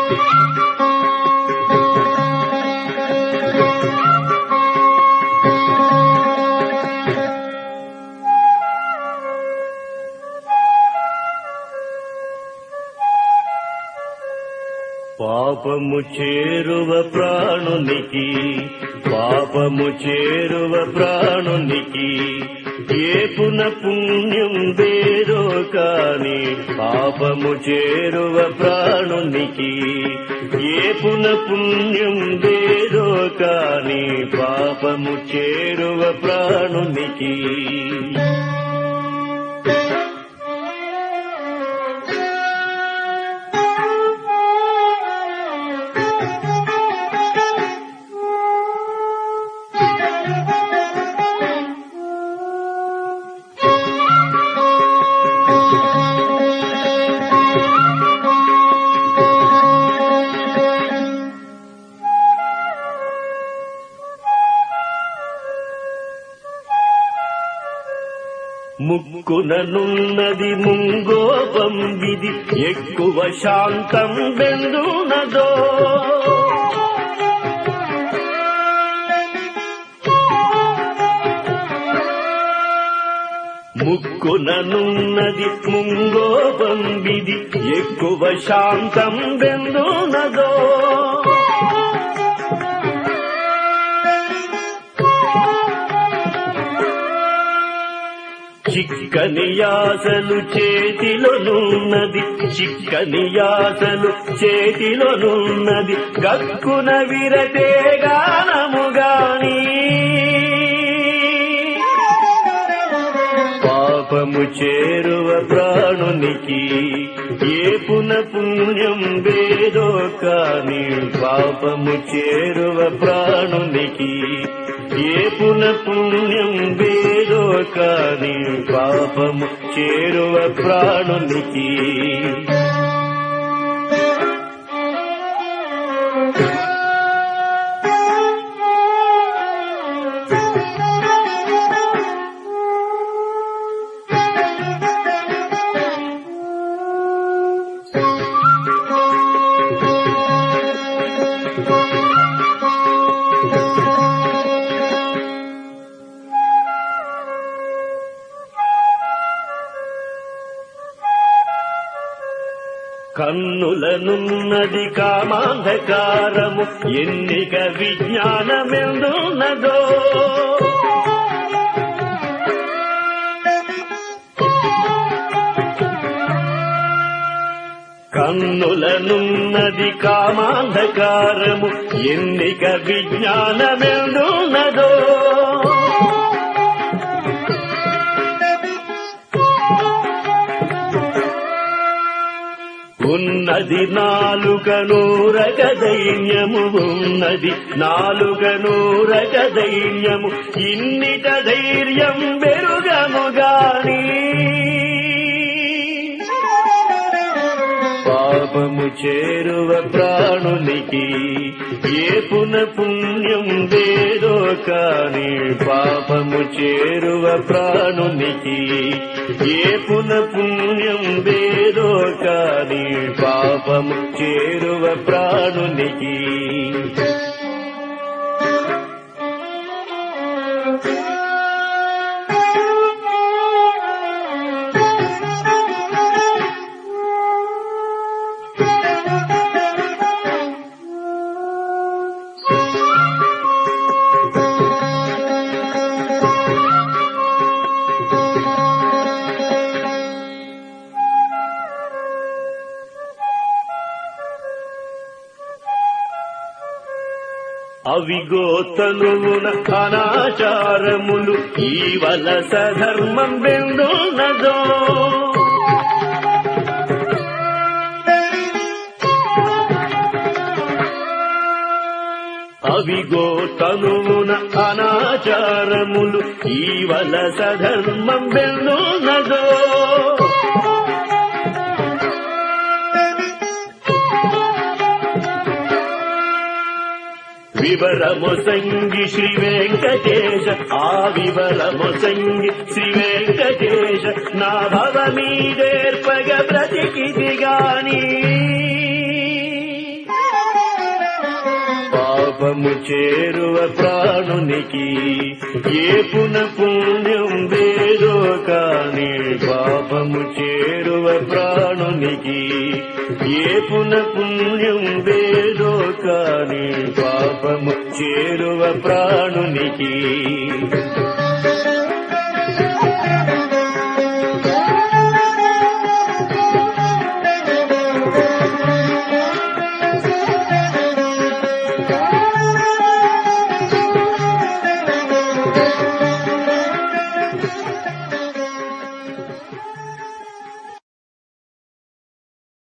పాపము చేరువ ప్రాణునికి పాపము చేరువ ప్రాణునికి ఏపున పుణ్యం వేరో కాని పాపము చేరువ ప్రాణునికి ఏపున పుణ్యం వేరో కాని పాపము చేరువ ప్రాణునికి ముక్కుననున్నది ముంగోపం విధి ఎక్కువ శాంతం బెందునదో ముక్కుననున్నది ముంగోపం విధి ఎక్కువ శాంతం బెందునదో చిక్కని యాసలు చేతిలోనున్నది చిక్కని యాసలు చేతిలోనున్నది గక్కున విరతే గానము గాని పాపము చేరువ ప్రాణునికి ఏపున పుణ్యం వేదో కాని పాపము చేరువ ప్రాణునికి ఏపున పుణ్యం వేదో కాని పాపము చేరువ ప్రాణునికి కన్నులనున్నది కామాంధకారము ఎన్నిక విజ్ఞానమెందున్నదో కన్నులనున్నది కామాంధకారము ఎన్నిక విజ్ఞానమెందున్నదో ఉన్నది నాలుక నూరక దైన్యము ఉన్నది నాలుక నూరక దైన్యము ఇన్నిట ధైర్యం బెరుగము గాని పాపము చేరువ ప్రాణునికి ఏపున పుణ్యం వేదో కాని పాపము చేరువ ప్రాణునికి ఏపున పుణ్యం వేదో కాని పాపము చేరువ ప్రాణునికి అవిగో తనువున అనాచారములు ఈ వలస ధర్మం బెందున్నదో అవిగో తనువున అనాచారములు ఈ వలస ధర్మం బెందున్నదో వివరము సంగి శ్రీ వెంకటేశ ఆ వివరము సంగి శ్రీ వెంకటేశ నా భవ మీదేర్పగ బ్రతికిది గాని పాపము చేరువ ప్రాణునికి ఏ పున పుణ్యం వేదో కాని పాపము చేరువ ప్రాణునికి ఏ పున పుణ్యం వేదో కాని పాపము చేరువ ప్రాణునికి